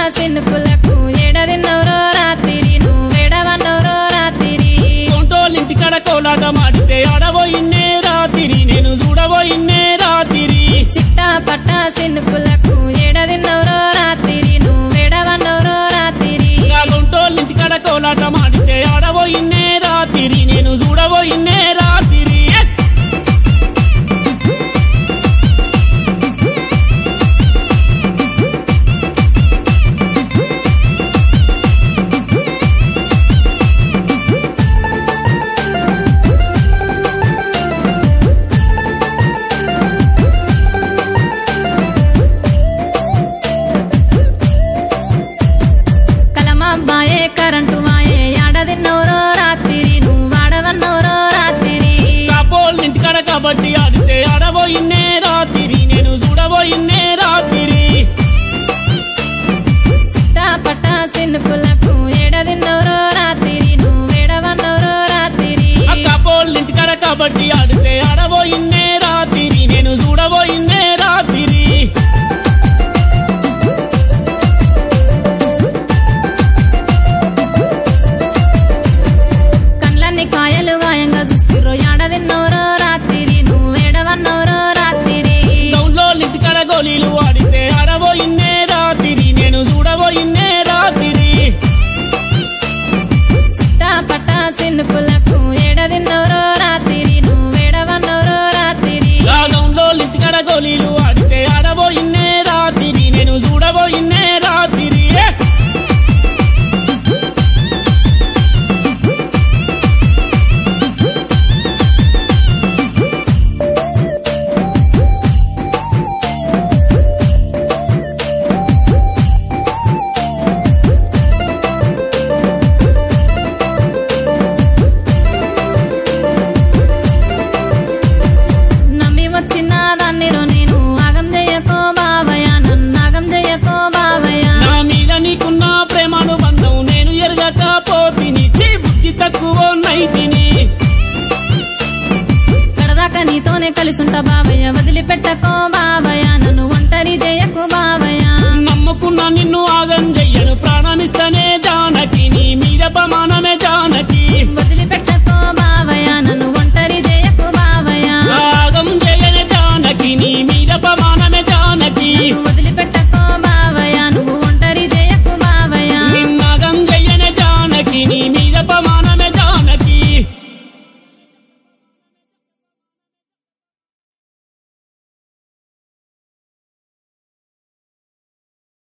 సినుకులకు ఎడదిన్నవరో రాత్రి నువ్వెడవన్నవరో రాత్రి కొంటోళ్ళింటికాడ కోలాట మాడితే ఆడబోయిన్నే రాత్రి నేను చూడబోయిన్నే రాత్రి చిట్టా పట్ట సినుకులకు ఎడదిన్నవరో రాత్రి నువ్వెడవన్నవరో రాత్రి నా కొంటోళ్ళింటికాడ కోలాట మాడితే ఆడబోయిన్నే రాత్రి నేను చూడబోయిన్నే రాత్రి కలమాబాయే కరెంటు మాయే ఎడదిన్నవరో రాత్రి నువ్వాడవన్నవరో రాత్రి కాపోళ్ళింటికాడ కాబట్టి ఆడితే ఆడబోయిన్నే రాత్రి నేను చూడబోయిన్నే రాత్రి చిట్టా పట్ట సినుకులకు ఎడదిన్నవరో రాత్రి నువ్వెడవన్నవరో రాత్రి ఆ కాపోళ్ళింటికాడ కాబట్టి ఆడితే ఆడబోయిన్నే రాత్రి నేను చూడబోయిన్నే రాత్రి కండ్లన్నీ కాయలు గాయంగా చూస్తుర్రో ఎడదిన్నవరో రాత్రి నువ్వెడవన్నవరో రాత్రి టౌన్లో లింటికాడ గోళీలు ఆడితే ఆడబోయిన్నే రాత్రి నేను చూడబోయిన్నే రాత్రి చిట్టా పట్ట సినుకులకు ఎడదిన్నవరో రాత్రి నువ్వెడవన్నవరో రాత్రి రాగంలో లింటికాడ గోళీలు ఆడితే ఆడబోయిన్నే రాత్రి నేను చూడబోయిన్నే రాత్రి నమ్మి వచ్చిన దాన్నిరో నేను ఆగం చెయ్యకో బావయ్య నన్ను ఆగం చెయ్యకో బావయ్య నా మీద నీకున్న ప్రేమాను బంధం నేను ఎరగకపోతిని చీ బుద్ధి తక్కువ నైతిని కడదాకా నీతోనే కలిసుంటా బావయ్య వదిలిపెట్టకో బావయ్య నన్ను ఒంటరి చేయకు బావయ్య నమ్ముకున్న నిన్ను ఆగం చెయ్యను ప్రాణమిస్తనే జానకి నీ మీద ప్రమాణం